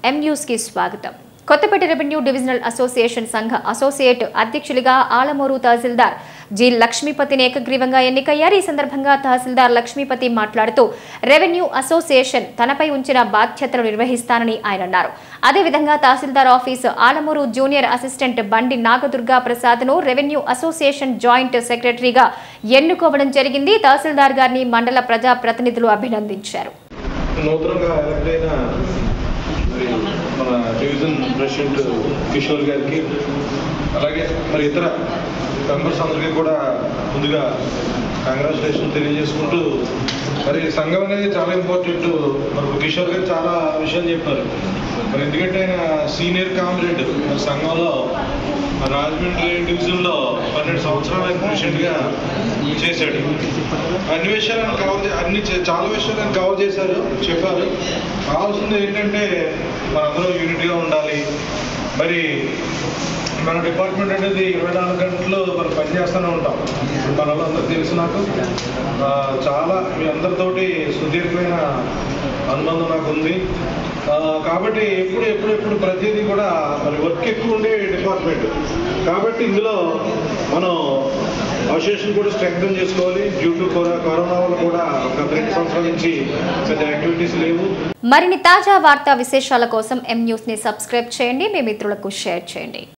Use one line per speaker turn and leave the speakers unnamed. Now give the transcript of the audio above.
ఎం news కి స్వాగతం Kothapeta revenue divisional association సంఘ అసోసియేట్ అధ్యక్షులుగా ఆలమూరు తహసీల్దార్ జి లక్ష్మీపతిని ఏకగ్రీవంగా ఎన్నికయ్యారు ఈ సందర్భంగా తహసీల్దార్ లక్ష్మీపతి మాట్లాడుతూ రెవెన్యూ అసోసియేషన్ తనపై ఉంచిన బాధ్యతలు నిర్వహిస్తానని ఆయన అన్నారు అదేవిధంగా తహసీల్దార్ office Alamuru junior assistant Bandi Nagadurga ప్రసాద్ను రెవెన్యూ అసోసియేషన్ జాయింట్ సెక్రటరీగా ఎన్నుకోవడం జరిగింది తహసీల్దార్ గారిని మండల ప్రజా ప్రతినిధులు అభినందించారు
నూతనంగా ఎలక్ట్ అయిన మరి మన డివిజన్ ప్రెసిడెంట్ కిషోర్ గారికి అలాగే మరి ఇతర మెంబర్స్ అందరికీ కూడా ముందుగా కంగ్రాచులేషన్ తెలియజేసుకుంటూ మరి సంఘం అనేది చాలా ఇంపార్టెంట్ మరి కిషోర్ గారు చాలా విషయాలు చెప్పారు మరి ఎందుకంటే ఆయన సీనియర్ కామ్రేడ్ మరి సంఘంలో మరి రాజమండ్రి డివిజన్లో పన్నెండు సంవత్సరాలు ఆయన ప్రెసిడెంట్గా చేశాడు అన్ని విషయాలను కవర్ చే- అన్ని చే- చాలా విషయాలు ఆయన కవర్ చేశారు చెప్పారు కావాల్సింది ఏంటంటే మనందరం యూనిట్గా ఉండాలి మరి మన డిపార్ట్మెంట్ అనేది ఇరవై నాలుగు గంటలు మనం పనిచేస్తూనే ఉంటాం ఇప్పుడు మన వాళ్ళందరూ తెలుసు నాకు ఆ, చాలా మీ అందరితోటి సుదీర్ఘమైన అనుబంధం నాకు ఉంది ఆ, కాబట్టి ఎప్పుడు ఎప్పుడు ఎప్పుడు ప్రతిదీ కూడా మరి వర్క్ ఎక్కువ ఉండే డిపార్ట్మెంట్ కాబట్టి ఇందులో మనం అసోసియేషన్ కూడా స్ట్రెంగ్తన్ చేసుకోవాలి డ్యూ టు కరోనా వల్ల కూడా గత రెండు సంవత్సరాల నుంచి పెద్ద యాక్టివిటీస్ లేవు
మరిన్ని తాజా వార్తా విశేషాల కోసం ఎం న్యూస్ ని సబ్స్క్రైబ్ చేయండి మీ మిత్రులకు షేర్ చేయండి